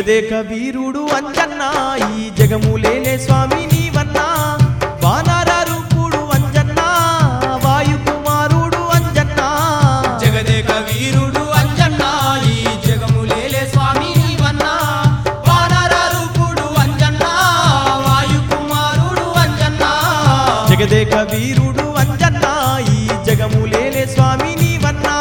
జగదేక వీరుడు అంజన్న ఈ జగములేలే స్వామి నీవన్నా వానర రూపుడు అంజన్న వాయుకుమారుడు అంజన్న జగదేక వీరుడు అంజన్న ఈ జగములేలే స్వామి నీవన్నా వానర రూపుడు అంజన్న వాయుకుమారుడు అంజన్న జగదేక వీరుడు అంజన్న ఈ జగములేలే స్వామి నీవన్నా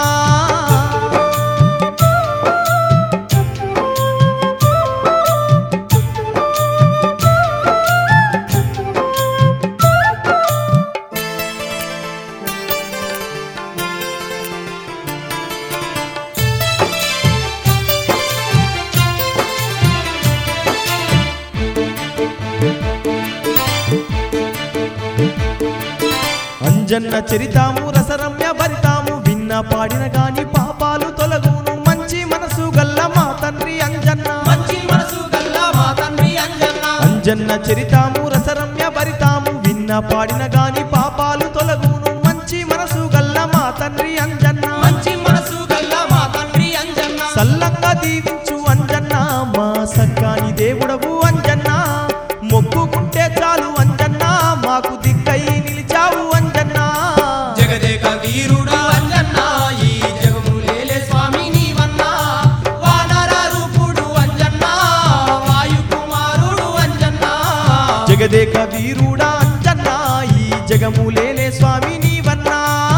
అంజన్న చరితాము రసరమ్య భరితాము విన్న పాడిన గాని పాపాలు తొలగును మంచి మనసు గల్ల మా తండ్రి అంజన్న మంచి మనసు గల్ల మా తండ్రి అంజన్న అంజన్న చరితాము రసరమ్య భరితాము విన్న పాడిన గాని పాపాలు తొలగును మంచి మనసు గల్ల మా తండ్రి అంజన్న మంచి మనసు గల్ల మా తండ్రి అంజన్న సల్లంగా దీవించు అంజన్న మా సక్కాని దేవుడవు అంజన్న మొక్కుకుంటే చాలు అంజన్న మాకు దిక్కై నిలిచావు అంజన్న జగదేక వీరుడు అంజన్న ఈ జగములేలే స్వామి నీవన్నా వానర రూపుడు అంజన్న వాయుకుమారుడు అంజన్న జగదేక వీరుడా అంజన్న ఈ జగములేలే స్వామి నీవన్నా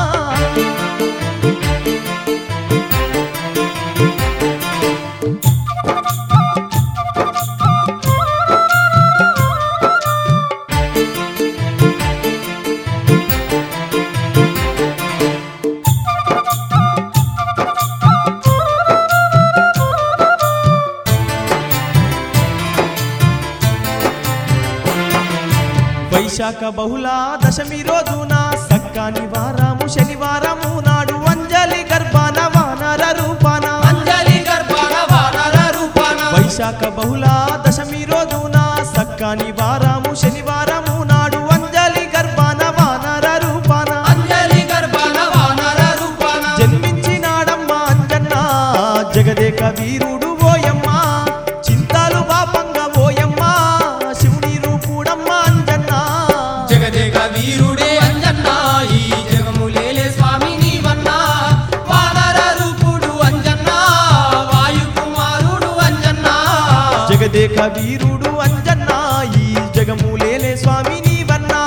వైశాఖ బహుళ దశమి రోజున సక్కాని వారము శనివారము నాడు అంజలి గర్భాన వానర రూపాన అంజలి గర్భాన వానర రూపాన వైశాఖ బహుళ దశమి రోజున సక్కాని వారము శనివారము నాడు అంజలి గర్భాన వానర రూపాన అంజలి గర్భాన వానర రూపాన జన్మించినాడమ్మ అంజన్న జగదేక వీరుడు ఓయమ్మ చింతాలు పాపంగ ఓయమ్మ శివుని రూపుడమ్మ అంజన్న జగదేక వీరుడే అంజన్న ఈ జగములేలే స్వామి నీవన్నా వానర రూపుడు అంజన్న వాయుకుమారుడు అంజన్న జగదేక వీరుడు అంజన్న ఈ జగములేలే స్వామి నీవన్నా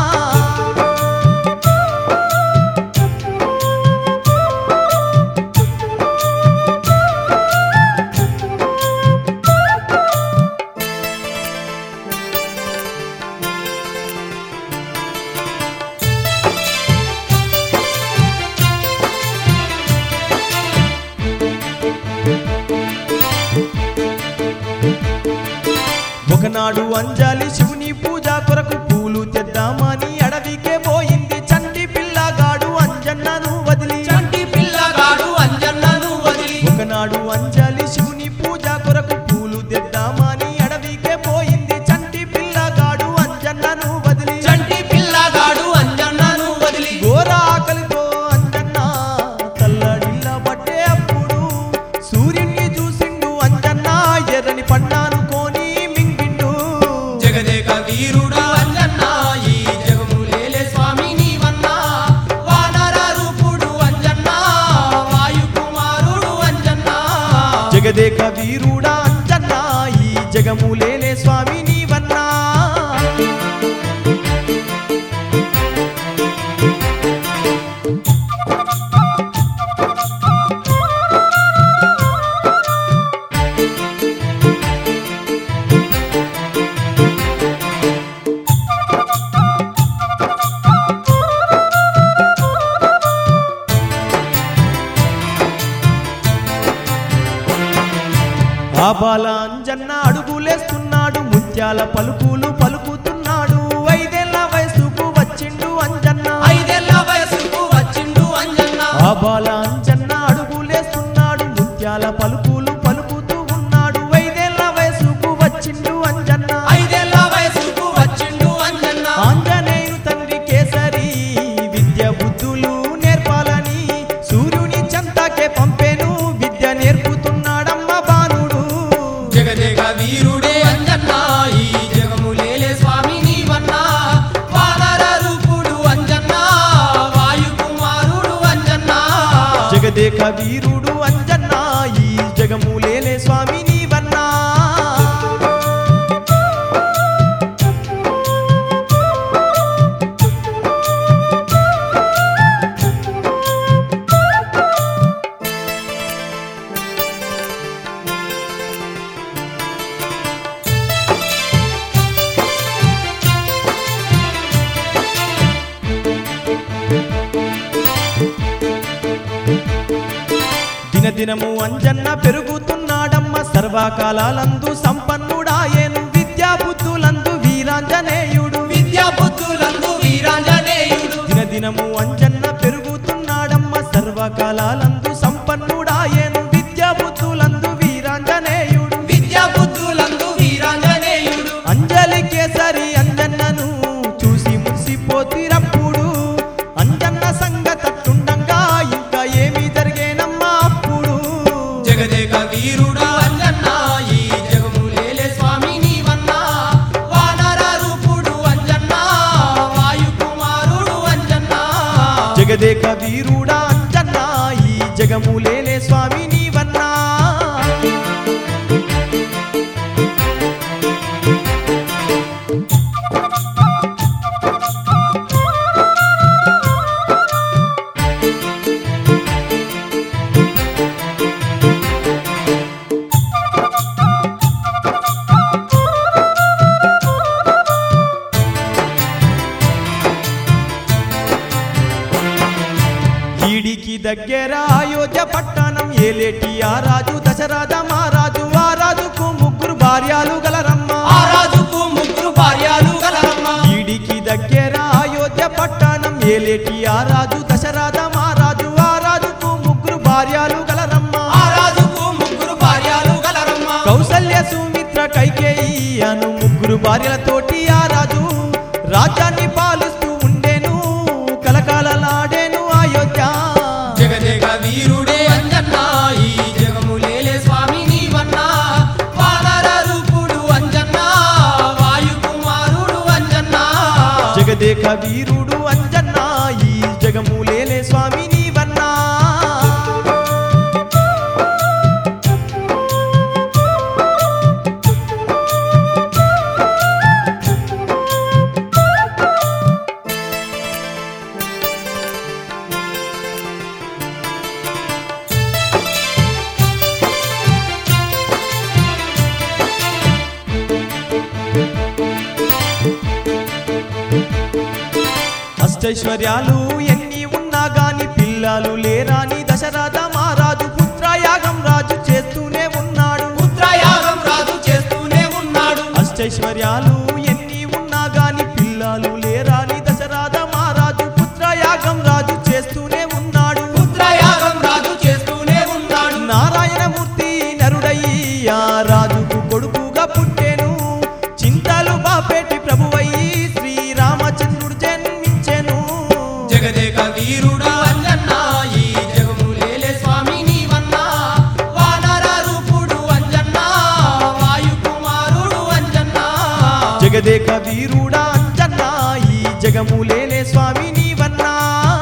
ఒకనాడు అంజలి శివుని పూజ కొరకు పూలు తెద్దామని అడవికే పోయింది చంటి పిల్లగాడు అంజన్నను వదిలి చంటి పిల్లగాడు అంజన్నను వదిలి ఒకనాడు అంజలి శివుని పూజ కొరకు పూలు తెద్దామని అడవికే పోయింది చంటి పిల్లగాడు అంజన్నను వదిలి చంటి పిల్లగాడు అంజన్నను వదిలి ఘోర ఆకలితో అంజన్న తల్లడిల్ల పట్టే అప్పుడు సూర్యుని చూసిండు అంజన్న ఎర్రని పండాను కోని మింగిండు జగదేక వీరుడు అంజన్న ఈ జగములేలే స్వామి నీవన్నా వానర రూపుడు అంజన్న వాయుకుమారుడు అంజన్న జగదేక వీరుడా అంజన్న ఈ జగములేలే స్వామి నీవన్నా ఆ బాల అంజన్న అడుగులేస్తున్నాడు ముత్యాల పలుకులు పలుకుతున్నాడు ఐదేళ్ల వయసుకు వచ్చిండు అంజన్న ఐదేళ్ల వయసుకు వచ్చిండు అంజన్న ఆ బాల అంజన్న అడుగులేస్తున్నాడు ముత్యాల పలుకులు పలుకుతూ ఉన్నాడు ఐదేళ్ల వయసుకు వచ్చిండు అంజన్న ఐదేళ్ల వయసుకు వచ్చిండు అంజన్న ఆంజనేయుని తండ్రి కేసరి విద్య బుద్ధులు నేర్పాలని సూర్యుని చెంతకే పంపెను విద్య నేర్పుతున్నాడమ్మ బాణుడు జగదేక వీరుడు అంజన్న ఈ జగములేలే స్వామి నీవన్నా దినదినము అంజన్న పెరుగుతున్నాడమ్మ సర్వకాలాలందు సంపన్నుడాయేను విద్యా బుద్ధులందు వీరాంజనేయుడు విద్యా బుద్ధులందు వీరాంజనేయుడు దినదినము అంజన్న పెరుగుతున్నాడమ్మ సర్వకాలాలందు సంపన్నుడాయేను విద్యా బుద్ధులందు వీరాంజనేయుడు విద్యా బుద్ధులందు వీరాంజనేయుడు అంజలి కేసరి అంజన్నను చూసి మురిసిపోతిరప్పుడు అంజన్న సంగతట్టుండంగా ఇంకా ఏమి జరిగేనమ్మా అప్పుడు జగదేక వీరుడు అంజన్న ఈ జగములేలే స్వామి నీవన్నా వానర రూపుడు అంజన్న వాయు కుమారుడు అంజన్న జగదేక వీరుడా అంజన్న ఈ జగములేలే స్వామి నీవన్నా ఈడికి దగ్గర అయోధ్య పట్టణం ఏలేటి ఆ రాజు దశరథ మహారాజు ఆ రాజుకు ముగ్గురు భార్యలు గలరమ్మ ఆ రాజుకు ముగ్గురు భార్యలు గలరమ్మ ఈడికి దగ్గర అయోధ్య పట్టణం ఏలేటి ఆ రాజు దశరథ మహారాజు ఆ రాజుకు ముగ్గురు భార్యలు గలరమ్మ ఆ రాజుకు ముగ్గురు భార్యలు గలరమ్మ కౌసల్య సుమిత్ర కైకేయి అను ముగ్గురు భార్యలతోటి ఆ రాజు రాజ్యాన్ని పాలిస్తూ ఉండేను కలకాలలాడేను అయోధ్య జగదేక వీరుడే అంజన్న ఈ జగములేలే స్వామి నీవన్నా వానర రూపుడు అంజన్న వాయు కుమారుడు అంజన్న జగదేక వీరుడు అంజన్న ఈ జగములేలే స్వామి నీవన్నా అష్టైశ్వర్యాలు ఎన్ని ఉన్నా గాని పిల్లలు లేరాని దశరథ మహారాజు పుత్రయాగం రాజు చేస్తూనే ఉన్నాడు పుత్రయాగం రాజు చేస్తూనే ఉన్నాడు అష్టైశ్వర్యాలు ఎన్ని ఉన్నా గాని పిల్లలు లేరాని దశరథ మహారాజు పుత్రయాగం రాజు చేస్తూనే ఉన్నాడు పుత్రయాగం రాజు చేస్తూనే ఉన్నాడు నారాయణమూర్తి నరుడయ్యా రాజుకు కొడుకుగా పుట్టెను చింతలు బాపేటి ప్రభువయ్యి శ్రీరామచంద్రుడు జన్మించెను జగదేక వీరుడు అంజన్న ఈ జగములేలే స్వామి నీవన్నా వానర రూపుడు అంజన్న వాయు కుమారుడు అంజన్న జగదేక వీరుడా అంజన్న ఈ జగములేలే స్వామి నీవన్నా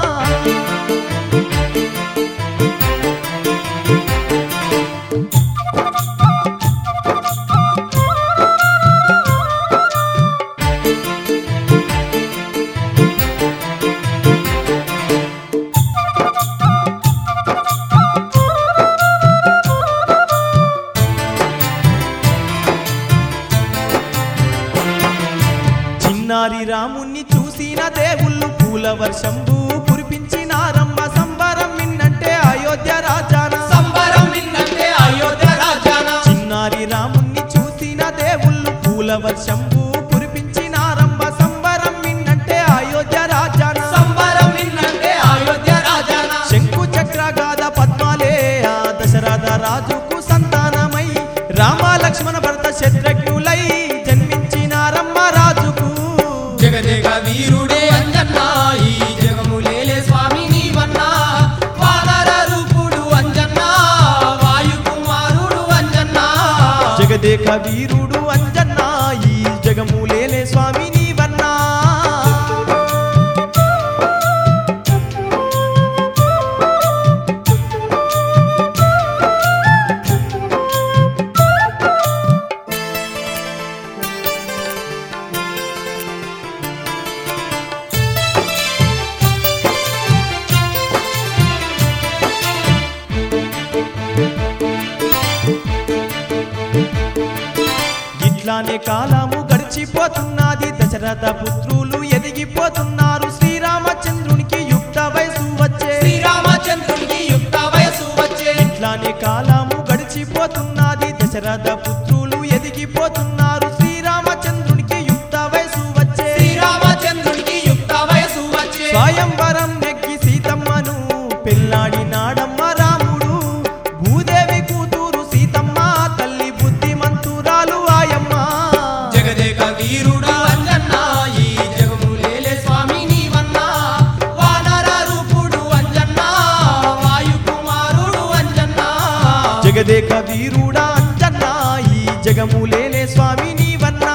చిన్నారి రాముణ్ణి చూసిన దేవుళ్ళు పూల వర్షంబు కురిపించినారమ్మ సంబరం మిన్నంటే అయోధ్య రాజాన సంబరం నిన్నంటే అయోధ్య రాజాన చిన్నారి రాముణ్ణి చూసిన దేవుళ్ళు పూల వర్షంబు కురిపించినారమ్మ సంబరం మిన్నంటే అయోధ్య రాజాన సంబరం నిన్నంటే అయోధ్య రాజాన శంకు చక్ర గాథ పద్మాలే ఆ దశరథ రాజుకు సంతానమై రామ లక్ష్మణ భరత శత్రుఘ్నులై జన్మించినారమ్మ రాజుకు జగదేక వీరుడే అంజన్న ఈ జగములేలే స్వామి నీవన్నా వానర రూపుడు అంజన్న వాయు కుమారుడు అంజన్న జగదేక వీరుడు అంజన్న ఈ జగములేలే స్వామి నీవన్నా ఇట్లానే కాలము గడిచిపోతున్నది దశరథ పుత్రులు ఎదిగిపోతున్నారు శ్రీరామచంద్రునికి యుక్త వయసు వచ్చే శ్రీరామచంద్రునికి యుక్త వయసు వచ్చే ఇట్లానే కాలము గడిచిపోతున్నది దశరథ పుత్రులు ఎదిగిపోతున్నారు శ్రీరామచంద్రునికి యుక్త వయసు వచ్చే శ్రీరామచంద్రునికి యుక్త వయసు వచ్చే స్వయంవరం నెగ్గి సీతమ్మను పెళ్ళాడినాడమ్మ రాముడు భూదేవి కూతురు సీతమ్మ తల్లి బుద్ధిమంతురాలు ఆయమ్మ జగదేక వీరుడు అంజన్న ఈ జగములేలే స్వామి నీవన్నా వానర రూపుడు అంజన్న వాయు కుమారుడు అంజన్న జగదేక వీరుడా అంజన్న ఈ జగములేలే స్వామి నీవన్నా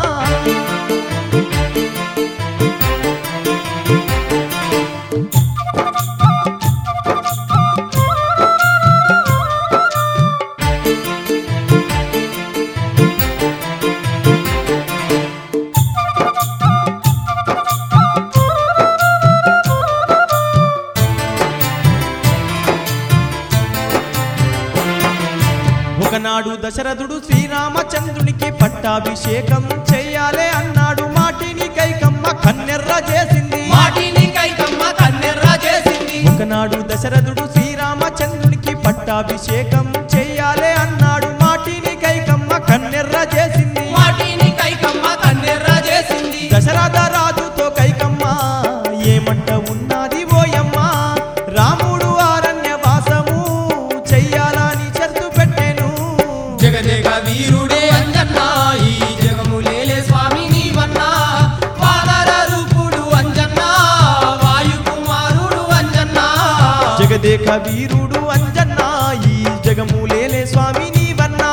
ఒకనాడు దశరథుడు శ్రీరామచంద్రునికి పట్టాభిషేకం చెయ్యాలే అన్నాడు మాటిని కైకమ్మ కన్నెర్ర చేసింది మాటిని కైకమ్మ కన్నెర్ర చేసింది ఒకనాడు దశరథుడు శ్రీరామచంద్రునికి పట్టాభిషేకం చెయ్యాలే అన్నాడు మాటిని కైకమ్మ కన్నెర్ర చేసింది మాటిని కైకమ్మ కన్నెర్ర చేసింది దశరథ రాజుతో కైకమ్మ ఏమంట ఉన్నది ఓయమ్మ రాముడు అరణ్య వాసము చెయ్యాలని చెర్తు పెట్టెను జగదేక వీరుడే అంజన్న ఈ జగములేలే స్వామి నీవన్నా వానర రూపుడు అంజన్న వాయు కుమారుడు అంజన్న జగదేక వీరుడు అంజన్న ఈ జగములేలే స్వామి నీవన్నా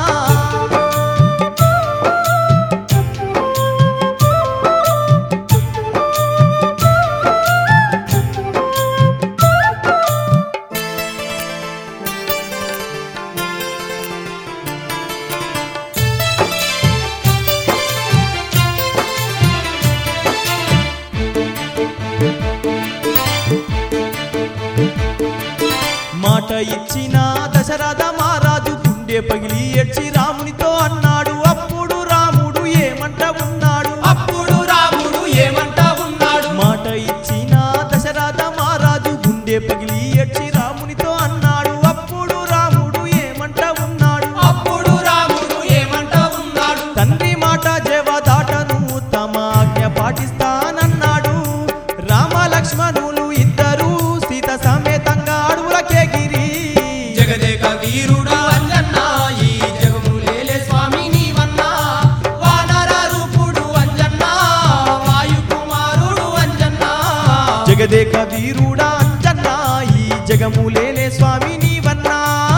మాట ఇచ్చిన దశరథ మహారాజు గుండె పగిలి ఏడ్చి రామునితో అన్నాడు అప్పుడు రాముడు ఏమంట ఉన్నాడు అప్పుడు రాముడు ఏమంటా ఉన్నాడు మాట ఇచ్చిన దశరథ మహారాజు గుండె పగిలి ఏడ్చి రామునితో అన్నాడు అప్పుడు రాముడు ఏమంట ఉన్నాడు అప్పుడు రాముడు ఏమంటా ఉన్నాడు తండ్రి మాట జవదాటను తమ ఆజ్ఞ పాటిస్తానన్నాడు రామ లక్ష్మణులు ఇద్దరు సీత సమేతంగా అడవులకెగిరి జగదేక వీరుడు అంజన్న ఈ జగములేలే స్వామి నీవన్నా వానర రూపుడు అంజన్న వాయు కుమారుడు అంజన్న జగదేక వీరుడా అంజన్న ఈ జగములేలే స్వామి నీవన్నా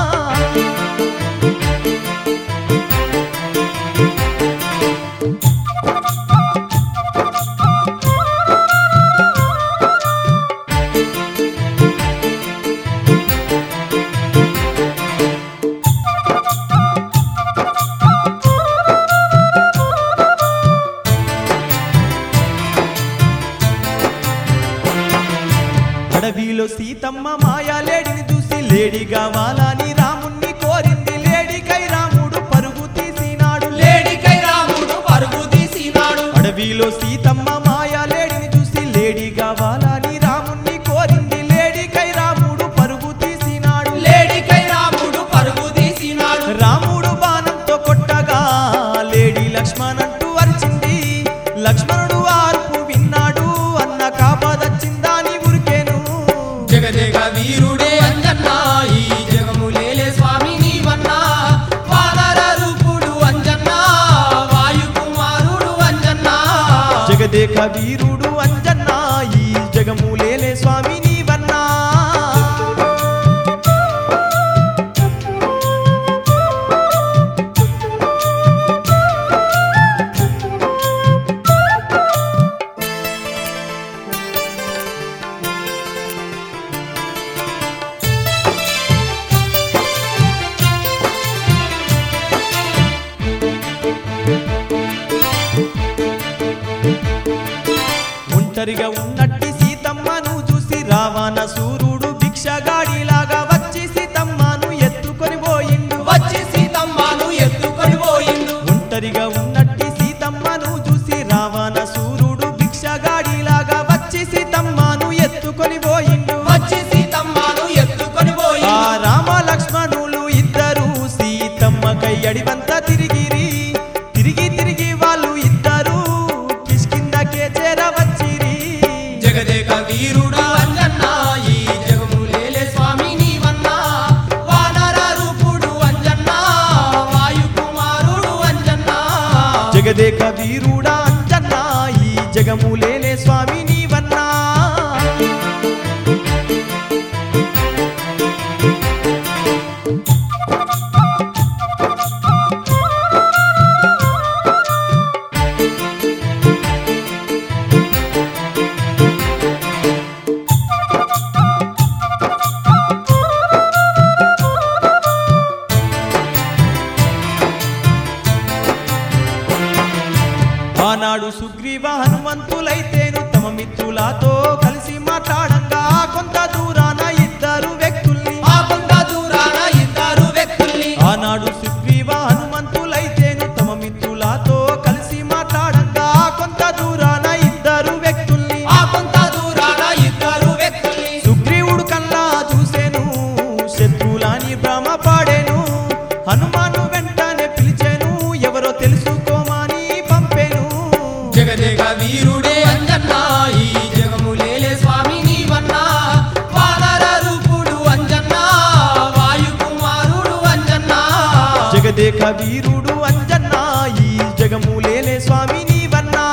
అడవిలో సీతమ్మ మాయాలేడిని చూసి లేడి కావాలని రాముణ్ణి కోరింది లేడికై రాముడు పరుగు తీసినాడు లేడికై రాముడు పరుగు తీసినాడు అడవిలో సీతమ్మ మాయాలేడిని చూసి లేడి కావాలని రాముణ్ణి కోరింది లేడికై రాముడు పరుగు తీసినాడు లేడికై రాముడు పరుగు తీసినాడు రాముడు బాణంతో కొట్టగా లేడి లక్ష్మణంటూ అరిచింది లక్ష్మణుడు ఆర్పు విన్నాడు అన్న కాపదచ్చిందాని ఉరికేను జగదేక వీరుడే అంజన్న ఈ జగములేలే స్వామి నీవన్నా వానర రూపుడు అంజన్న వాయు కుమారుడు అంజన్న జగదేక వీరుడు అంజన్న ఈ జగములేలే స్వామి నీవన్నా ఒంటరిగా ఉన్నట్టి సీతమ్మను చూసి రావణ సూర్యుడు భిక్షగాడిలాగా వచ్చి సీతమ్మను ఎత్తుకొని పోయిండు వచ్చి సీతమ్మను ఎత్తుకొని పోయిండు ఒంటరిగా జగములేలే స్వామి నీవన్నా ఆనాడు సుగ్రీవ హనుమంతులైతేను తమ మిత్రులతో కలిసి మాట్లాడంగా కొంత దూరాన ఇద్దరు వ్యక్తుల్ని ఆ కొండ దూరాన ఇద్దరు వ్యక్తుల్ని ఆనాడు సుగ్రీవ హనుమంతులైతేను తమ మిత్రులతో కలిసి మాట్లాడంగా కొంత దూరాన ఇద్దరు వ్యక్తుల్ని ఆ కొంత దూరాన ఇద్దరు వ్యక్తుల్ని సుగ్రీవుడు కల్లా చూసేను శత్రువులాని భ్రమ పాడేను హనుమాను వెంటనే పిలిచేను ఎవరో తెలుసుకోమని పంపేను జగదేగ వీరుడే అంజన్న ఈ జగములేలే స్వామి నీవన్నా వానర రూపుడు అంజన్న వాయుకుమారుడు అంజన్న జగదేక వీరుడు అంజన్న ఈ జగములేలే స్వామి నీవన్నా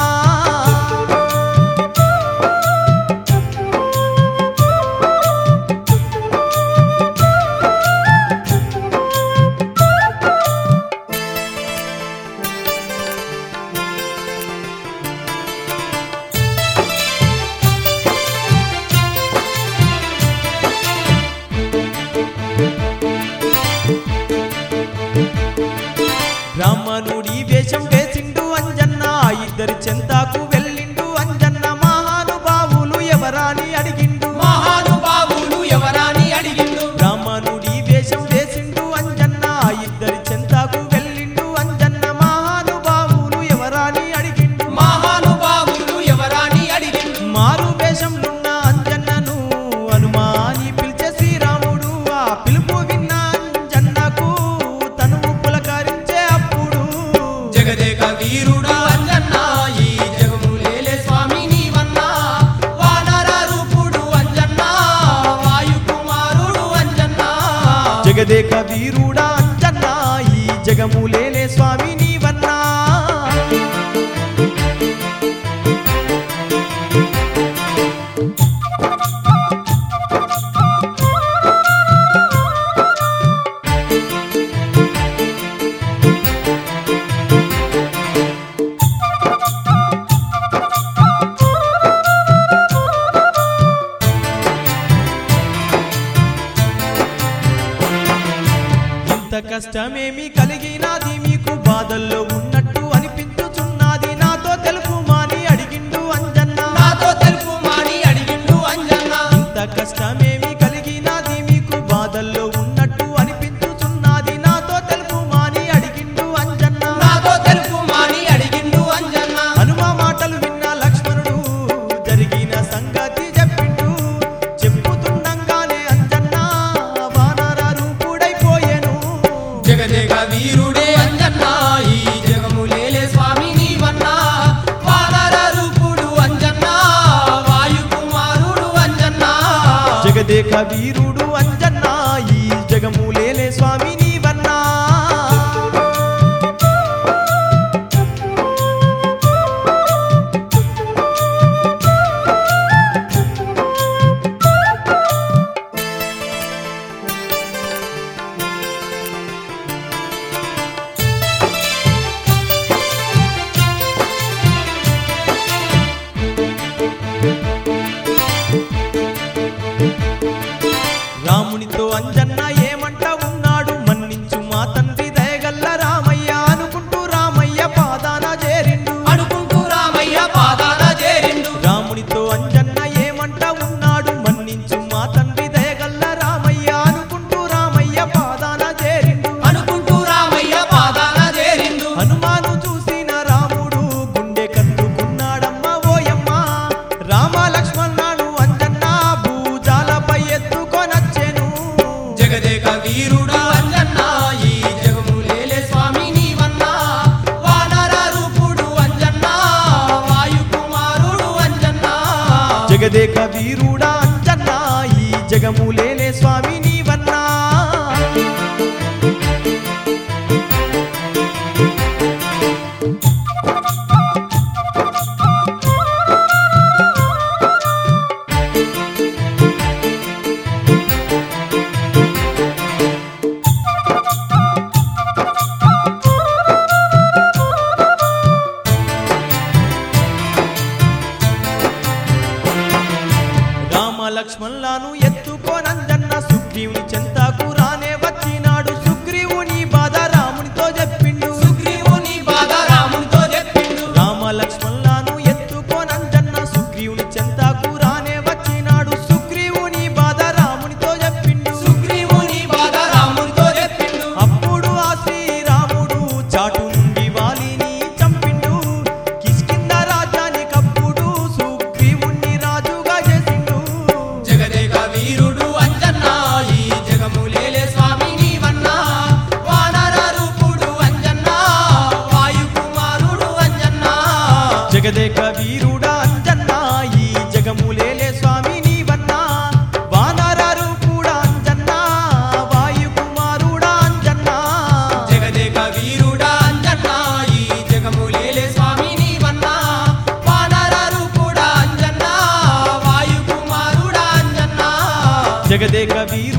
బ్రాహ్మణుడి వేషం వేసిండు అంజన్న ఇద్దరి చెంతాకు వెళ్ళిండు అంజన్న మహానుభావులు ఎవరాని అడిగిండు మహానుభావులు ఎవరాని అడిగిండు బ్రాహ్మణుడి వేషం వేసిండు అంజన్న ఇద్దరి చెంతాకు వెళ్ళిండు అంజన్న మహానుభావులు ఎవరాని అడిగిండు మహానుభావులు ఎవరాని అడిగిండు మారు వేషంలున్న అంజన్నను అనుమాని పిలిచే శ్రీరాముడు ఆ పిలుపు విన్న అంజన్నకు తనువు పులకరించే అప్పుడు జగదేక వీరుడు అంజన్న ఈ జగములేలే స్వామి నీవన్నా వానర రూపుడు అంజన్న వాయుకుమారుడు అంజన్న జగదేక వీరుడా అంజన్న ఈ జగములేలే స్వామి నీవన్నా ఇంత కష్టమేమి కలిగినది మీకు బాధల్లో ఉన్నట్టు అనిపించుచున్నది నాతో తెలుపుమాని అడిగిండు అంజన్న నాతో తెలుపు మాని అడిగిండు అంజన్న ఇంత కష్టమేమి కలిగినది మీకు బాధల్లో ఉన్నట్టు అనిపించుచున్నది నాతో తెలుపుమాని అడిగిండు అంజన్న నాతో తెలుపు మాని అడిగిండు అంజన్న హనుమ మాటలు విన్న లక్ష్మణుడు జరిగిన సంగతి చెప్పిండు చెప్పుతుండగానే అంజన్న వానర రూపుడైపోయెను జగదేగ వీరుడే అంజన్న ఈ జగములేలే స్వామి నీవన్నా వానర రూపుడు అంజన్న వాయుకుమారుడు అంజన్న జగదేక వీరుడు అంజన్న ఈ జగములేలే స్వామి నీవన్నా రామునితో అంజన్న ఏమంట ఉన్నాడు మన్నించు మా తండ్రి దయగల్ల రామయ్య అనుకుంటూ రామయ్య పాదాన చేరిండు అనుకుంటూ రామయ్య పాదాన చేరిండు రామునితో అంజన్న ఏమంట ఉన్నాడు మన్నించు మా తండ్రి దయగల్ల రామయ్య అనుకుంటూ రామయ్య పాదాన చేరిండు అనుకుంటూ రామయ్య పాదాన చేరిండు హనుమాను చూసిన రాముడు గుండె కత్తుకున్నాడమ్మ ఓయమ్మ రామ లక్ష్మణాడు అంజన్న భూజాలపై ఎత్తుకొనచ్చెను జగదేక వీరుడు అంజన్న ఈ జగములేలే స్వామి నీవన్నా వానర రూపుడు అంజన్న వాయుకుమారుడు అంజన్న జగదేక వీరుడా అంజన్న ఈ జగములేలే స్వామి నీవన్నా లక్ష్మణ్లాను ఎత్తుకోనంజన్న సుగ్రీవుని చెంతాకు రానే వచ్చినాడు సుగ్రీవుని బాధ రామునితో చెప్పిండు సుగ్రీవుని బాధ రామునితో చెప్పిండు రామ లక్ష్మణ్లాను ఎత్తుకోనంజన్న సుగ్రీవుని చెంతాకు రానే వచ్చినాడు సుగ్రీవుని బాధ రామునితో చెప్పిండు సుగ్రీవుని బాధ రామునితో చెప్పిండు అప్పుడు ఆ శ్రీరాముడు చాటు నుండి వాలిని చంపిండు కిష్కింద రాజ్యానికప్పుడు సుగ్రీవుణ్ణి రాజుగా చేసిండు జగదేక వీరుడు అంజన్న ఈ జగములేలే స్వామి నీవన్నా వానర రూపుడు అంజన్న వాయు కుమారుడు అంజన్న జగదేక వీరుడా అంజన్న ఈ జగములేలే స్వామి నీవన్నా వానరారు కూడా అంజన్న వాయు కుమారుడా అంజన్న జగదేక వీరుడా అంజన్న ఈ జగములేలే స్వామి నీవన్నా వానర రూపుడా అంజన్న వాయు కుమారుడా అంజన్న జగదేక వీరు